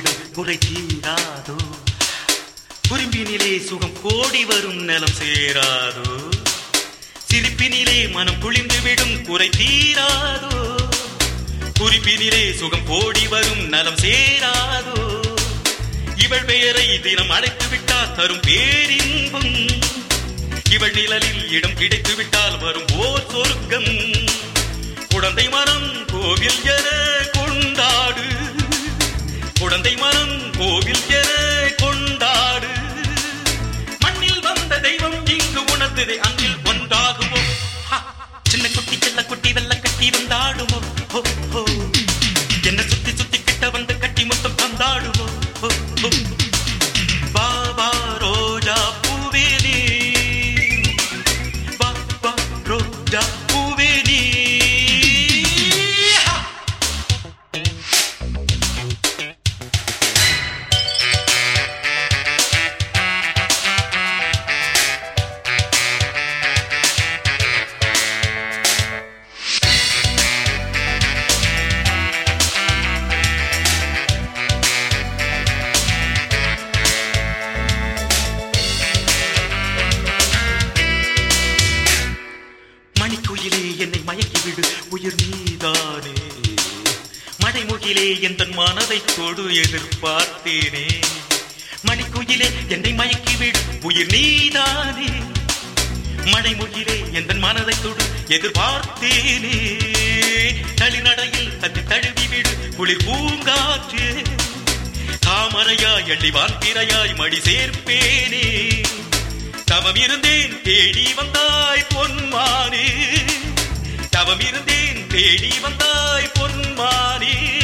விடும் குறை தீராதோ குறும்பினிலே சுகம் கோடி வரும் நலம் சேராதோ சிரிப்பினிலே மனம் குளிர்ந்து விடும் குறை தீராதோ குறிப்பினிலே சுகம் கோடி வரும் நலம் சேராதோ இவள் பெயரை தினம் அழைத்து விட்டால் தரும் பேரின்பம் இவள் நிழலில் இடம் கிடைத்து விட்டால் வரும் ஓர் சொர்க்கம் குழந்தை மரம் கோவில் என கொண்டாடு குழந்தை மரம் கோவில் என கொண்டாடு மண்ணில் வந்த தெய்வம் இங்கு உணர்ந்ததை அங்கில் ஒன்றாகுமோ ஹா! சின்ன குட்டி செல்ல குட்டி வெள்ள கட்டி வந்தாடுமோ ஹோ, ஹோ. என்ன சுத்தி சுத்தி கிட்ட வந்து கட்டி மொத்தம் தந்தாடுமோ ஹோ, ஹோ. வா, வா, ரோஜா பூவே நீ. வா, வா, ரோஜா பூவே நீ. ஹா! மணிக்குயிலே என்னை மயக்கிவிடு உயிர் நீதானே மழைமுகிலே எந்த மனதை தொடு எதிர்பார்த்தேனே மணிக்குயிலே என்னை மயக்கிவிடு உயிர் நீதானே மழைமுகிலே எந்த மனதை தொடு எதிர்பார்த்தேனே நளிநடையில் தத்தி தழுவி விடு குளிர் பூங்காற்றே தாமரையாய் எள்ளிவான் பிறையாய் மடி சேர்ப்பேனே தவம் இருந்தேன் தேடி வந்தாய் பொன்மானே தவம் இருந்தேன் தேடி வந்தாய் பொன்மானே